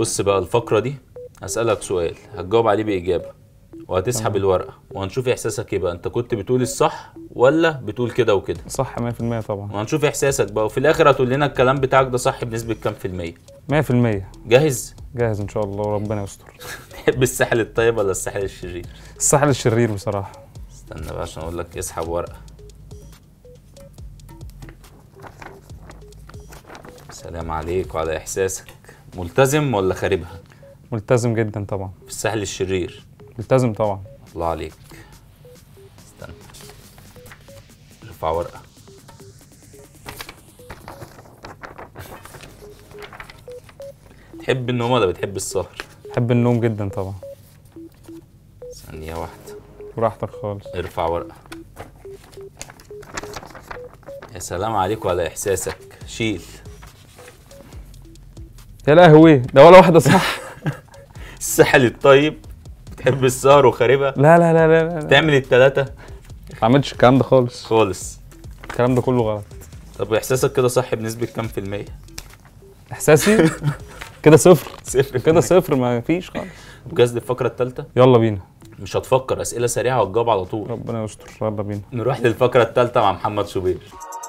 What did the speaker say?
بص بقى الفقرة دي هسألك سؤال هتجاوب عليه بإجابة وهتسحب الورقة وهنشوف إحساسك إيه بقى أنت كنت بتقول الصح ولا بتقول كده وكده صح 100% طبعا وهنشوف إحساسك بقى وفي الآخر هتقول لنا الكلام بتاعك ده صح بنسبة كام في المية 100% جاهز؟ جاهز ان شاء الله وربنا يستر تحب الساحل الطيب ولا الساحل الشرير؟ الساحل الشرير بصراحه استنى بقى عشان أقول لك اسحب ورقة سلام عليك وعلى إحساسك ملتزم ولا خاربها؟ ملتزم جدا طبعا في الساحل الشرير ملتزم طبعا الله عليك استنى ارفع ورقة تحب النوم ولا بتحب السهر؟ بحب النوم جدا طبعا ثانية واحدة براحتك خالص ارفع ورقة يا سلام عليك وعلى إحساسك شيل يا لهوي ده ولا واحده صح الساحل الطيب بتحب السهر وخاربها لا لا لا لا, لا. تعمل التلاتة ما عملتش الكلام ده خالص خالص الكلام ده كله غلط طب إحساسك كده صح بنسبة كام في المية؟ احساسي كده صفر صفر كده صفر ما فيش خالص جاهز للفقرة التالتة؟ يلا بينا مش هتفكر أسئلة سريعة وتجاوب على طول ربنا يستر يلا بينا نروح للفقرة الثالثة مع محمد شوبير